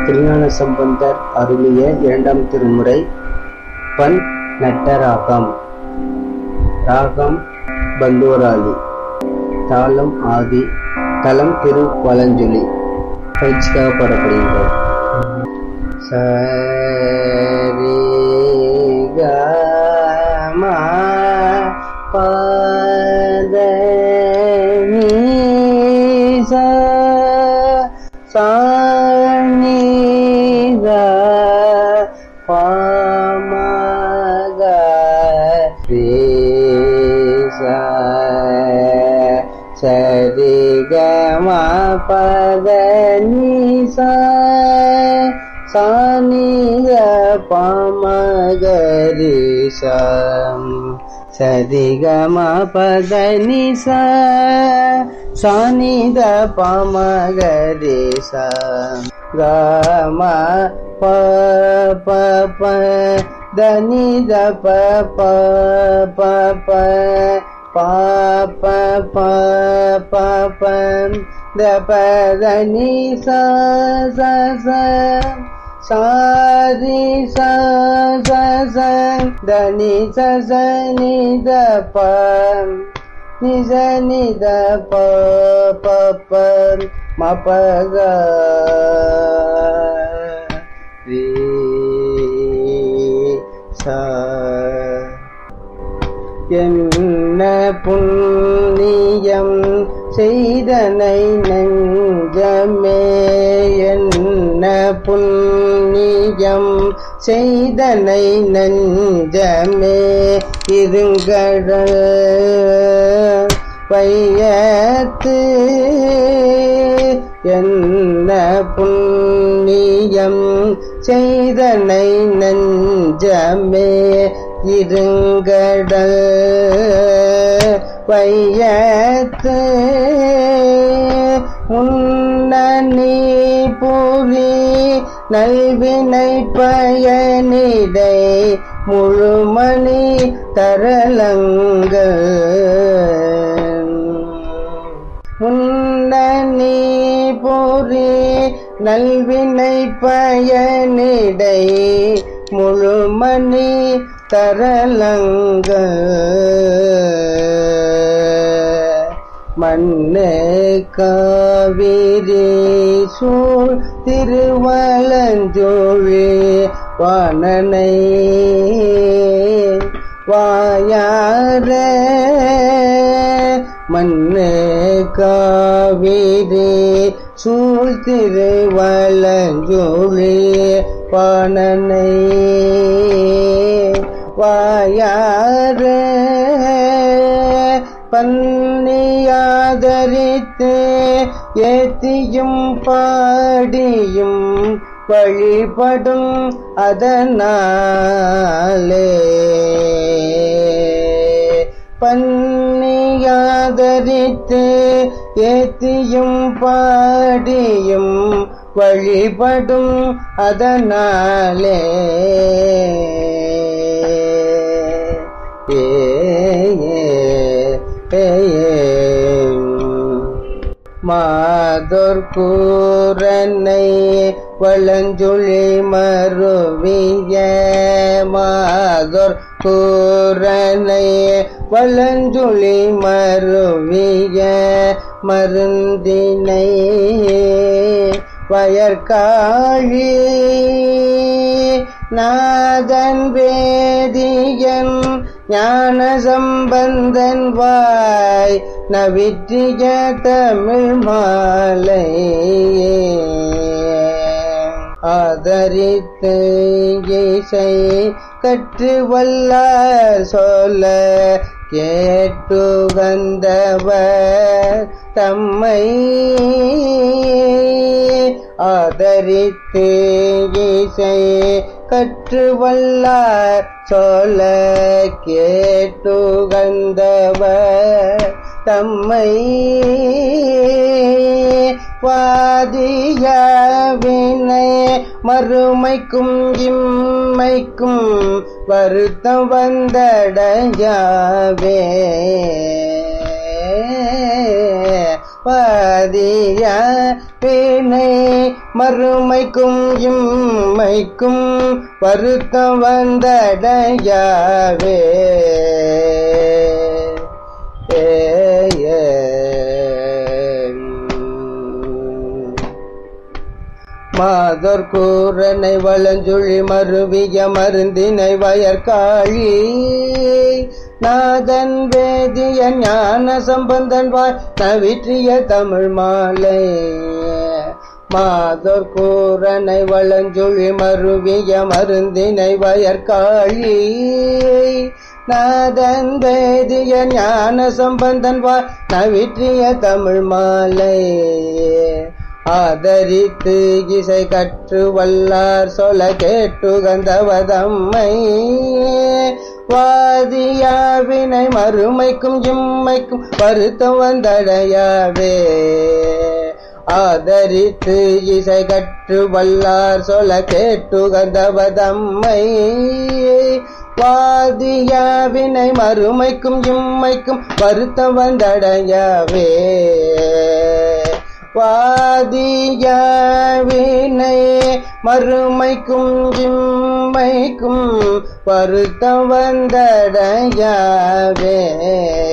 திருஞான சம்பந்தர் அருளிய இரண்டாம் திருமுறை பண் நட்டராகம் ராகம் பந்தோராளி தாளம் ஆதி தலம் திரு வலஞ்சொலி பயிற்சிக்காக பாடப்படுகின்றது சரி கமா பத நீ சா சாணி க பமக ரே சா சரி கம பத நீ சா சானிக பமகரி சம் சரிகம பத நிச சானித பமகரி சம் கம ப ப ப தனி த ப ப ப ப ப ப ப ப ப த ப த நி ச ச ச சாரி ச ச ச த நி ச ச நி த ப நி ச நி த ப ப ப ம ப க ரீ ச என்ன புண்ணியம் செய்தனை நெஞ்சமே என்ன புண்ணியம் செய்தனை நெஞ்சமே இருங்கடல் பையத்து என்ன புண்ணியம் செய்தனை நெஞ்சமே இருங்கடல் வையத்து முன்னணி புரி நல்வினை பயனிடை முழுமணி தரலங்கள் முன்னணி பொறி நல்வினை பயனிடை முழுமணி தரலங்க மண்ணே காவிரி சூழ் திருவலஞ்சோழி வானனை வாயார மண்ணே காவிரி சூழ் திருவலஞ்சோழி வானனை வாயார பன்னியாதரித்து ஏத்தியும் பாடியும் வழிபடும் அதனாலே பன்னியாதரித்து ஏத்தியும் பாடியும் வழிபடும் அதனாலே ஏ மாதொர் கூரனை வளஞ்சுழி மருவிய மாதொர் கூரனை வளஞ்சுழி மருவிய மருந்தினை வயற்காழி நாதன் வேதியன் ஞான சம்பந்தன் வாய் நவிற்றிய தமிழ் மாலை ஆதரித்து இசை கற்று வல்ல சொல்ல கேட்டு வந்தவர் தம்மை ஆதரித்து இசை கற்று வல்லார் சொல்ல கேட்டு வந்தவர் தம்மை வாதிய வினை மறுமைக்கும் இம்மைக்கும் வருத்தம் வந்தடையாவே பாதிய பிணை மறுமைக்கும் இம்மைக்கும் வருத்தம் வந்தடையாவே ஏ, ஏ. மாதோர் கூரனை வளஞ்சுழி மருவிய மருந்தினை வயற்காழி நாதன் வேதிய ஞான சம்பந்தன் வாய் நவிற்றிய தமிழ் மாலை மாதோர் கூரனை வளஞ்சுழி மருவிய மருந்தினை வயற்காழி நாதன் வேதிய ஞான சம்பந்தன் வாய் நவிற்றிய தமிழ் மாலை ஆதரித்து இசை கற்று வல்லார் சொல கேட்டு கந்தவதம்மை வாதியாவினை மறுமைக்கும் இம்மைக்கும் வருத்தம் வந்தடையாவே ஆதரித்து இசை கற்று வல்லார் சொல கேட்டு கந்தவதம்மை வாதியாவினை மறுமைக்கும் இம்மைக்கும் வருத்தம் வந்தடையாவே வாதியாவினை மறுமைக்கும் இம்மைக்கும் வருத்தம் வந்தடையாவே